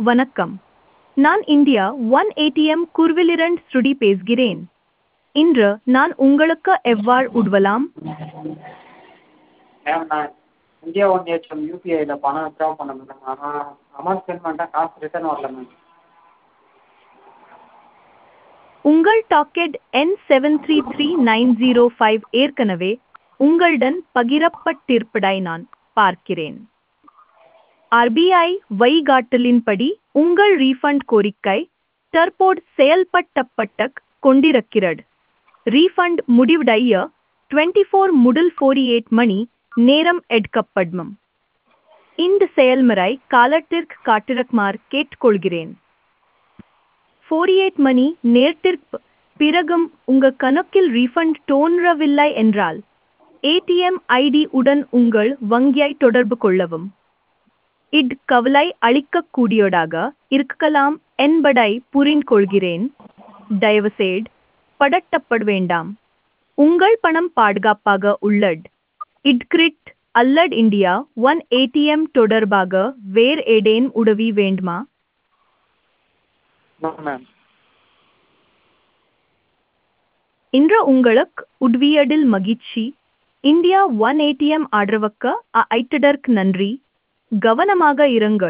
வணக்கம் நான் India one ATM குர்விலிரண்ட் ஸ்ருடி பேசுகிறேன் இன்று நான் உங்களுக்கு எவ்வாறு உதவலாம் மேம் நான் இந்தியா ஒன் ஏடிஎம் யூபிஐயில் பணம் வித்ட்ரா பண்ணேன் மேடம் ஆனால் அமௌண்ட் சென்ட் பண்ணிட்டேன் காசு ரிட்டர்ன் வரல மேம் உங்கள் docket N seven three three nine zero five ஏற்கனவே உங்களுடன் பகிரப்பட்டிருப்பதை நான் பார்க்கிறேன் ஆர்பிஐ வழிகாட்டலின்படி உங்கள் ரீஃபண்ட் கோரிக்கை தற்போது செயல்படுத்தப்பட்டு கொண்டிருக்கிறது ரீஃபண்ட் முடிவடைய டுவெண்ட்டி ஃபோர் முதல் ஃபோர்டி எயிட் மணி நேரம் எடுக்கப்படும் இந்த செயல்முறை காலத்திற்கு காட்டிருக்குமாறு கேட்டுக்கொள்கிறேன் ஃபோர்டி எயிட் மணி நேரத்திற்கு பிறகும் உங்கள் கணக்கில் ரீஃபண்ட் தோன்றவில்லை என்றால் ஏடிஎம் ஐடி உடன் உங்கள் வங்கியை தொடர்பு கொள்ளவும் இட் கவலை அளிக்கக்கூடியதாக இருக்கலாம் என்பதை புரிந்து கொள்கிறேன் தயவுசெய்து படட்டப்பட வேண்டாம் உங்கள் பணம் பாதுகாப்பாக உள்ளது இட்கிரிட் அல்லட் இந்தியா ஒன் ஏடிஎம் தொடர்பாக வேறு ஏதேனும் உதவி வேண்டுமா நோ மேம் இன்று உங்களுக்கு உதவியதில் மகிழ்ச்சி இந்தியா ஒன் ஏடிஎம் ஆதரவுக்கு ஐட்டடர்க்கு நன்றி கவனமாக இருங்கள்